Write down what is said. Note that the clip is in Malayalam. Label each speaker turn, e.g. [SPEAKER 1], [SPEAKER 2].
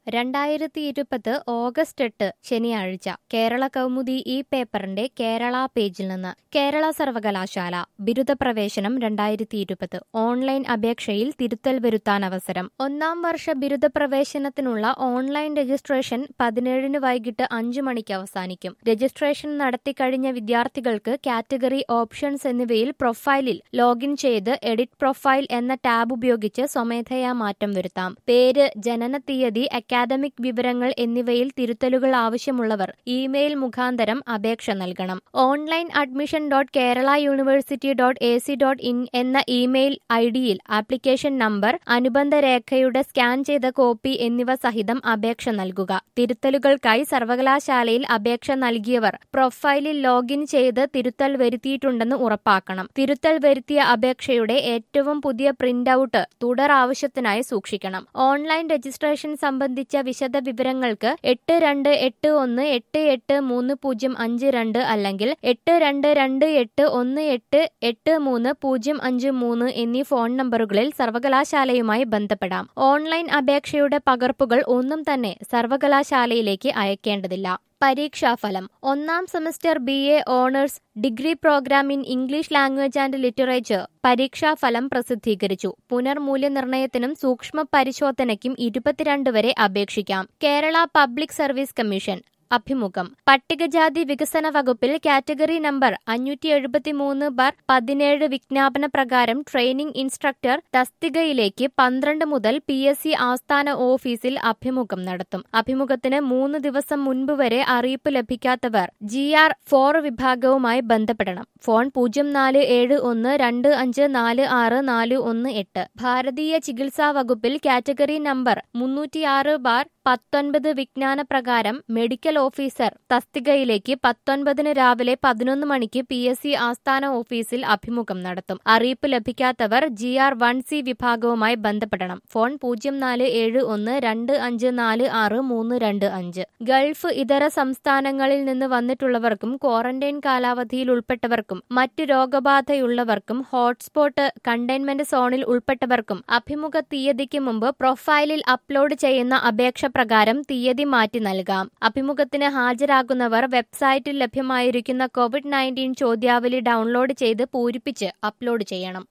[SPEAKER 1] രണ്ടായിരത്തി ഇരുപത് ഓഗസ്റ്റ് എട്ട് ശനിയാഴ്ച കേരള കൗമുദി ഈ പേപ്പറിന്റെ കേരള പേജിൽ നിന്ന് കേരള സർവകലാശാല ബിരുദ പ്രവേശനം രണ്ടായിരത്തി ഇരുപത് ഓൺലൈൻ അപേക്ഷയിൽ തിരുത്തൽ വരുത്താൻ അവസരം ഒന്നാം വർഷ ബിരുദ പ്രവേശനത്തിനുള്ള ഓൺലൈൻ രജിസ്ട്രേഷൻ പതിനേഴിന് വൈകിട്ട് അഞ്ചു മണിക്ക് അവസാനിക്കും രജിസ്ട്രേഷൻ നടത്തിക്കഴിഞ്ഞ വിദ്യാർത്ഥികൾക്ക് കാറ്റഗറി ഓപ്ഷൻസ് എന്നിവയിൽ പ്രൊഫൈലിൽ ലോഗിൻ ചെയ്ത് എഡിറ്റ് പ്രൊഫൈൽ എന്ന ടാബ് ഉപയോഗിച്ച് സ്വമേധയാ മാറ്റം വരുത്താം പേര് ജനന തീയതി അക്കാദമിക് വിവരങ്ങൾ എന്നിവയിൽ തിരുത്തലുകൾ ആവശ്യമുള്ളവർ ഇമെയിൽ മുഖാന്തരം അപേക്ഷ നൽകണം online admission dot Kerala university dot A C dot in എന്ന ഇമെയിൽ ഐ ഡിയിൽ ആപ്ലിക്കേഷൻ നമ്പർ അനുബന്ധ രേഖയുടെ സ്കാൻ ചെയ്ത കോപ്പി എന്നിവ സഹിതം അപേക്ഷ നൽകുക തിരുത്തലുകൾക്കായി സർവകലാശാലയിൽ അപേക്ഷ നൽകിയവർ പ്രൊഫൈലിൽ ലോഗിൻ ചെയ്ത് തിരുത്തൽ വരുത്തിയിട്ടുണ്ടെന്ന് ഉറപ്പാക്കണം തിരുത്തൽ വരുത്തിയ അപേക്ഷയുടെ ഏറ്റവും പുതിയ പ്രിന്റ് ഔട്ട് തുടർ ആവശ്യത്തിനായി സൂക്ഷിക്കണം ഓൺലൈൻ രജിസ്ട്രേഷൻ സംബന്ധിച്ച വിശദ വിവരങ്ങൾക്ക് എട്ട് രണ്ട് എട്ട് ഒന്ന് എട്ട് എട്ട് മൂന്ന് പൂജ്യം അഞ്ച് രണ്ട് അല്ലെങ്കിൽ എട്ട് രണ്ട് രണ്ട് എട്ട് ഒന്ന് എട്ട് എട്ട് മൂന്ന് പൂജ്യം അഞ്ച് മൂന്ന് എന്നീ ഫോൺ നമ്പറുകളിൽ സർവകലാശാലയുമായി ബന്ധപ്പെടാം ഓൺലൈൻ അപേക്ഷയുടെ പകർപ്പുകൾ ഒന്നും തന്നെ സർവകലാശാലയിലേക്ക് അയക്കേണ്ടതില്ല പരീക്ഷാഫലം ഒന്നാം semester B A honours degree programme in English language and literature പരീക്ഷാഫലം പ്രസിദ്ധീകരിച്ചു പുനർമൂല്യനിർണയത്തിനും സൂക്ഷ്മ പരിശോധനയ്ക്കും ഇരുപത്തിരണ്ട് വരെ അപേക്ഷിക്കാം കേരള പബ്ലിക് സർവീസ് കമ്മീഷൻ അഭിമുഖം പട്ടികജാതി വികസന വകുപ്പിൽ കാറ്റഗറി നമ്പർ അഞ്ഞൂറ്റി എഴുപത്തിമൂന്ന് ബാർ പതിനേഴ് വിജ്ഞാപന പ്രകാരം ട്രെയിനിംഗ് ഇൻസ്ട്രക്ടർ തസ്തികയിലേക്ക് പന്ത്രണ്ട് മുതൽ പി എസ് സി ആസ്ഥാന ഓഫീസിൽ അഭിമുഖം നടത്തും അഭിമുഖത്തിന് മൂന്ന് ദിവസം മുൻപ് വരെ അറിയിപ്പ് ലഭിക്കാത്തവർ ജി ആർ ഫോർ വിഭാഗവുമായി ബന്ധപ്പെടണം ഫോൺ പൂജ്യം നാല് ഏഴ് ഒന്ന് രണ്ട് അഞ്ച് നാല് ആറ് നാല് ഒന്ന് എട്ട് ഭാരതീയ ചികിത്സാ വകുപ്പിൽ കാറ്റഗറി നമ്പർ മുന്നൂറ്റിയാറ് ബാർ പത്തൊൻപത് വിജ്ഞാന പ്രകാരം മെഡിക്കൽ ഓഫീസർ തസ്തികയിലേക്ക് പത്തൊൻപതിന് രാവിലെ പതിനൊന്ന് മണിക്ക് പി എസ് സി ആസ്ഥാന ഓഫീസിൽ അഭിമുഖം നടത്തും അറിയിപ്പ് ലഭിക്കാത്തവർ ജി ആർ വൺ സി വിഭാഗവുമായി ബന്ധപ്പെടണം ഫോൺ പൂജ്യം നാല് ഏഴ് ഒന്ന് രണ്ട് അഞ്ച് നാല് ആറ് മൂന്ന് രണ്ട് അഞ്ച് ഗൾഫ് ഇതര സംസ്ഥാനങ്ങളിൽ നിന്ന് വന്നിട്ടുള്ളവർക്കും ക്വാറന്റൈൻ കാലാവധിയിൽ ഉൾപ്പെട്ടവർക്കും മറ്റു രോഗബാധയുള്ളവർക്കും ഹോട്ട്സ്പോട്ട് കണ്ടെയ്ൻമെന്റ് സോണിൽ ഉൾപ്പെട്ടവർക്കും അഭിമുഖ തീയതിക്ക് മുമ്പ് പ്രൊഫൈലിൽ അപ്ലോഡ് ചെയ്യുന്ന അപേക്ഷ പ്രകാരം തീയതി മാറ്റി നൽകാം അഭിമുഖത്തിന് ഹാജരാകുന്നവർ വെബ്സൈറ്റിൽ ലഭ്യമായിരിക്കുന്ന കോവിഡ് നയൻറ്റീൻ ചോദ്യാവലി ഡൗൺലോഡ് ചെയ്ത് പൂരിപ്പിച്ച് അപ്ലോഡ് ചെയ്യണം